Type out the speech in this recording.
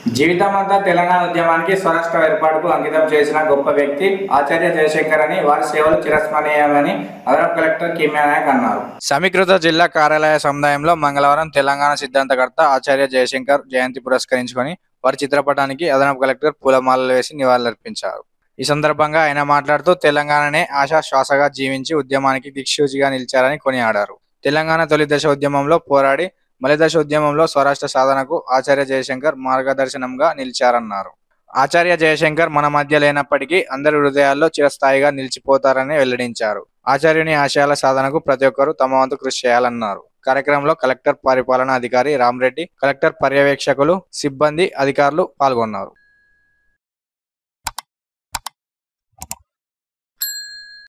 జీవితమంతా తెలంగాణ ఉద్యమానికి స్వరాష్ట్ర ఏర్పాటుకు అంకితం చేసిన గొప్ప వ్యక్తి ఆచార్య జయశంకర్ అని వారి సేవలు చిరస్మరణీయమని అదనపు కలెక్టర్ కిమ్యా నాయక్ అన్నారు సమీకృత జిల్లా కార్యాలయ సముదాయంలో మంగళవారం తెలంగాణ సిద్ధాంతకర్త ఆచార్య జయశంకర్ జయంతి పురస్కరించుకొని వారి చిత్రపటానికి అదనపు కలెక్టర్ పూలమాలలు వేసి నివాళులర్పించారు ఈ సందర్భంగా ఆయన మాట్లాడుతూ తెలంగాణనే ఆశా శ్వాసగా జీవించి ఉద్యమానికి దిక్సూచిగా నిలిచారని కొనియాడారు తెలంగాణ తొలి దశ ఉద్యమంలో పోరాడి మలిదశ ఉద్యమంలో స్వరాష్ట్ర సాధనకు ఆచార్య జయశంకర్ మార్గదర్శనంగా నిలిచారన్నారు ఆచార్య జయశంకర్ మన మధ్య లేనప్పటికీ అందరి హృదయాల్లో చిరస్థాయిగా నిలిచిపోతారని వెల్లడించారు ఆచార్యుని ఆశయాల సాధనకు ప్రతి ఒక్కరూ తమ వంతు కృషి చేయాలన్నారు కార్యక్రమంలో కలెక్టర్ పరిపాలనా అధికారి రామరెడ్డి కలెక్టర్ పర్యవేక్షకులు సిబ్బంది అధికారులు పాల్గొన్నారు